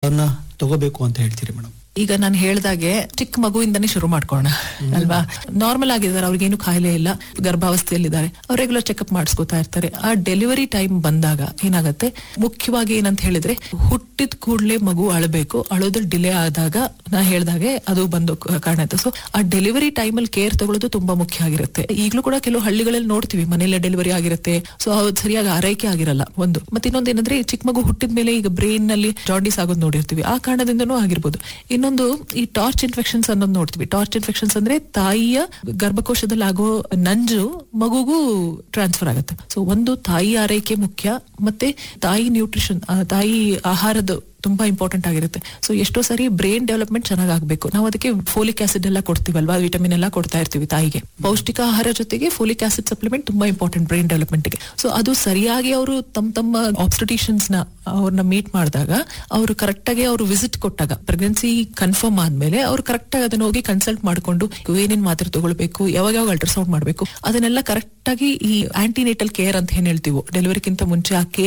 ಅನ್ನ ತಗೋಬೇಕು ಅಂತ ಹೇಳ್ತೀರಿ ಮೇಡಮ್ ಈಗ ನಾನು ಹೇಳ್ದಾಗೆ ಚಿಕ್ಕ ಮಗುವಿಂದನೇ ಶುರು ಮಾಡ್ಕೋಣ ಅಲ್ವಾ ನಾರ್ಮಲ್ ಆಗಿದ್ದಾರೆ ಅವ್ರಿಗೇನು ಕಾಯಿಲೆ ಇಲ್ಲ ಗರ್ಭಾವಸ್ಥೆಯಲ್ಲಿದ್ದಾರೆ ಅವ್ರು ರೆಗ್ಯುಲರ್ ಚೆಕಪ್ ಮಾಡಿಸ್ಕೊತಾ ಇರ್ತಾರೆ ಆ ಡೆಲಿವರಿ ಟೈಮ್ ಬಂದಾಗ ಏನಾಗುತ್ತೆ ಮುಖ್ಯವಾಗಿ ಏನಂತ ಹೇಳಿದ್ರೆ ಹುಟ್ಟಿದ ಕೂಡಲೇ ಮಗು ಅಳಬೇಕು ಅಳೋದು ಡಿಲೇ ಆದಾಗ ನಾ ಹೇಳ್ದಾಗೆ ಅದು ಬಂದು ಕ- ಕಾಣುತ್ತೆ ಸೊ ಆ ಡೆಲಿವರಿ ಟೈಮಲ್ಲಿ ಕೇರ್ ತಗೊಳ್ಳೋದು ತುಂಬಾ ಮುಖ್ಯ ಆಗಿರುತ್ತೆ ಈಗಲೂ ಕೂಡ ಕೆಲವು ಹಳ್ಳಿಗಳಲ್ಲಿ ನೋಡ್ತೀವಿ ಮನೆಯಲ್ಲೇ ಡೆಲಿವರಿ ಆಗಿರುತ್ತೆ ಸೊ ಅದು ಸರಿಯಾಗಿ ಆರೈಕೆ ಆಗಿರಲ್ಲ ಒಂದು ಮತ್ತೆ ಇನ್ನೊಂದು ಏನಂದ್ರೆ ಈ ಚಿಕ್ಕ ಮಗು ಹುಟ್ಟಿದ ಮೇಲೆ ಈಗ ಬ್ರೈನ್ ನಲ್ಲಿ ಜಾಂಡಿಸ್ ಆಗೋದು ನೋಡಿರ್ತೀವಿ ಆ ಕಾರಣದಿಂದನೂ ಆಗಿರ್ಬೋದು ಇನ್ನೊಂದು ಈ ಟಾರ್ಚ್ ಇನ್ಫೆಕ್ಷನ್ಸ್ ಅನ್ನೋದು ನೋಡ್ತೀವಿ ಟಾರ್ಚ್ ಇನ್ಫೆಕ್ಷನ್ಸ್ ಅಂದ್ರೆ ತಾಯಿಯ ಗರ್ಭಕೋಶದಲ್ಲಿ ಆಗೋ ನಂಜು ಮಗುಗೂ ಟ್ರಾನ್ಸ್ಫರ್ ಆಗುತ್ತೆ ಸೊ ಒಂದು ತಾಯಿ ಆರೈಕೆ ಮುಖ್ಯ ಮತ್ತೆ ತಾಯಿ ನ್ಯೂಟ್ರಿಷನ್ ತಾಯಿ ಆಹಾರದ ತುಂಬಾ ಇಂಪಾರ್ಟೆಂಟ್ ಆಗಿರುತ್ತೆ ಸೊ ಎಷ್ಟೋ ಸರಿ ಬ್ರೈನ್ ಡೆವಲಪ್ಮೆಂಟ್ ಚೆನ್ನಾಗಿ ಆಗ್ಬೇಕು ನಾವು ಅದಕ್ಕೆ ಫೋಲಿಕ್ ಆಸಿಡ್ ಎಲ್ಲ ಕೊಡ್ತೀವಲ್ವಾ ವಿಟಮಿನ್ ಎಲ್ಲ ಕೊಡ್ತಾ ಇರ್ತೀವಿ ತಾಯಿಗೆ ಪೌಷ್ಟಿಕ ಆಹಾರ ಜೊತೆಗೆ ಫೋಲಿಕ್ ಆಸಿಡ್ ಸಪ್ಲಿಮೆಂಟ್ ತುಂಬಾ ಇಂಪಾರ್ಟೆಂಟ್ ಬ್ರೈನ್ ಡೆವಲಪ್ಮೆಂಟ್ ಗೆ ಸೊ ಅದು ಸರಿಯಾಗಿ ಅವರು ತಮ್ಮ ತಮ್ಮ ಆಬ್ಸ್ಟಿಟಿಷನ್ಸ್ ನ ಅವ್ರನ್ನ ಮೀಟ್ ಮಾಡಿದಾಗ ಅವರು ಕರೆಕ್ಟ್ ಆಗಿ ಅವರು ವಿಸಿಟ್ ಕೊಟ್ಟಾಗ ಪ್ರೆಗ್ನೆನ್ಸಿ ಕನ್ಫರ್ಮ್ ಆದ್ಮೇಲೆ ಅವ್ರು ಕರೆಕ್ಟ್ ಆಗಿ ಅದನ್ನ ಹೋಗಿ ಕನ್ಸಲ್ಟ್ ಮಾಡ್ಕೊಂಡು ಏನೇನ್ ಮಾತ್ರೆ ತಗೊಳ್ಬೇಕು ಯಾವಾಗ ಯಾವಾಗ ಅಲ್ಟ್ರಾಸೌಂಡ್ ಮಾಡಬೇಕು ಅದನ್ನೆಲ್ಲ ಕರೆಕ್ಟ್ ಆಗಿ ಈ ಆಂಟಿನೇಟಲ್ ಕೇರ್ ಅಂತ ಏನ್ ಹೇಳ್ತೀವೋ ಡೆಲಿವರಿಗಿಂತ ಮುಂಚೆ ಆ ಕೇರ್